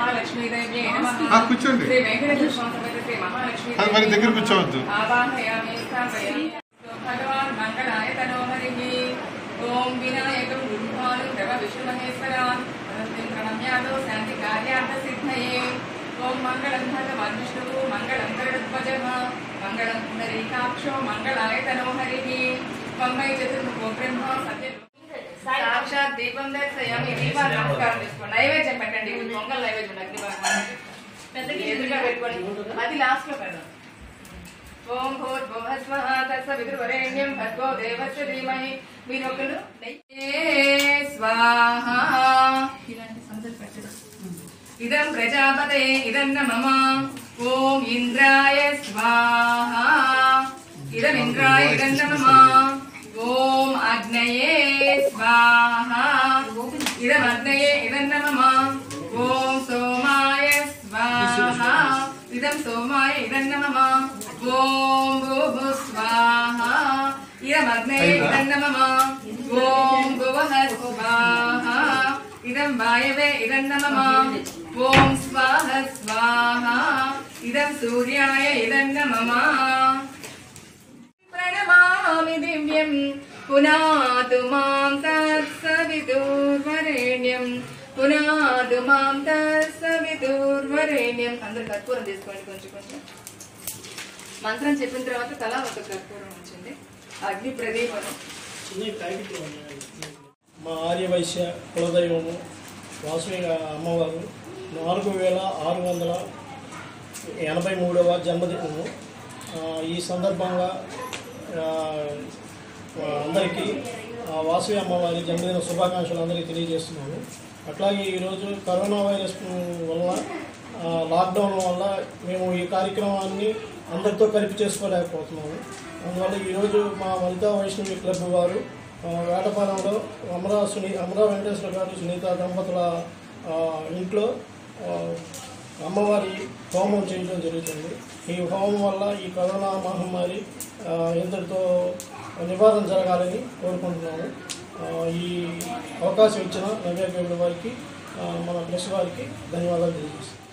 మహాలక్ష్మీదేవ్యే నమః. ఆ, కూర్చోండి. శ్రీ వెంకటేశ్వర స్వామి సమేత శ్రీ మహాలక్ష్మీ అది మరి దగ్గర కూర్చోవద్దు. ఆవాహయామి స్థాపయామి భగవాన్ మంగళాయ తనోహరిః ఓం వినాయకం గురుభాను రవ విష్ణుమహేశ్వరాన్ ప్రణమ్యాదో శాంతి కార్యార్థ సిద్ధయే ఓం మంగళం భగవాన్ విష్ణువు మంగళం గరుడధ్వజः మంగళం పుండరీకాక్షో మంగళాయ తనోహరిః పంబై చతుర్ముఖో బ్రహ్మ సత్య సాక్షాత్ దీపం దర్శయామి దీపాన్ని నమస్కారం చేసుకోండి నైవేద్యం పెట్టండి ఇది పొంగల్ నైవేద్యం ఉండాలి దీపానికి. పెద్దగా ఎదురుగా పెట్టుకోండి అది లాస్ట్ లో పెడదాం ఓం భూర్ భువః స్వః తత్సవితుర్వరేణ్యం భర్గో దేవస్య ధీమహి మీరు ఒకరు స్వాహ ఇలాంటి సందర్భ పెట్టడం ఇదం ప్రజాపతే ఇదం న మమ ఓం ఇంద్రాయ స్వాహ ఇదం ఇంద్రాయ ఇదం న మమ ఓం అగ్నయే స్వాహ ఇదం అగ్నయే ఇదం న మమ ఓం సోమాయ స్వాహ ఇదం సోమాయ ఇదం న మమ ఓం భూభు స్వాహ ఇదం అగ్నయే ఇదం న మమ ఓం భువః స్వాహ ఇదం వాయవే ఇదం న మమ ఓం స్వాహ స్వాహ ఇదం సూర్యాయ ఇదం న మమ ప్రణమామి దివ్యం పునాతు మాం తత్సవితుర్వరేణ్యం పునాతు మాం తత్సవితుర్వరేణ్యం అందరు కర్పూరం తీసుకోండి కొంచెం కొంచెం మంత్రం చెప్పిన తర్వాత తలా ఒక కర్పూరం ఉంచండి అగ్ని ప్రదీపం మా ఆర్యవైశ్య కులదైవము వాసవి అమ్మవారు నాలుగు వేల ఆరు వందల ఎనభై మూడవ జన్మదినము ఆ, ఈ సందర్భంగా ఆ, అందరికీ ఆ, వాసవి అమ్మవారి జన్మదిన శుభాకాంక్షలు అందరికీ తెలియజేస్తున్నాను అట్లాగే ఈరోజు కరోనా వైరస్ వల్ల ఆ, లాక్డౌన్ వల్ల మేము ఈ కార్యక్రమాన్ని అందరితో కలిపి చేసుకోలేకపోతున్నాము అందువల్ల ఈరోజు మా వనితా వైష్ణవి క్లబ్ వారు ఆ, వేటపాలెంలో అమరా సునీ అమరా వెంకటేశ్వర గారు సునీత దంపతుల ఆ, ఇంట్లో ఆ, అమ్మవారి హోమం చేయడం జరుగుతుంది ఈ హోమం వల్ల ఈ కరోనా మహమ్మారి ఆ, ఇంతటితో నివారణ జరగాలని కోరుకుంటున్నాము ఆ, ఈ అవకాశం ఇచ్చిన నవ్య గౌడ్ వారికి ఆ, మన ప్రెస్ వారికి ధన్యవాదాలు తెలియజేస్తాను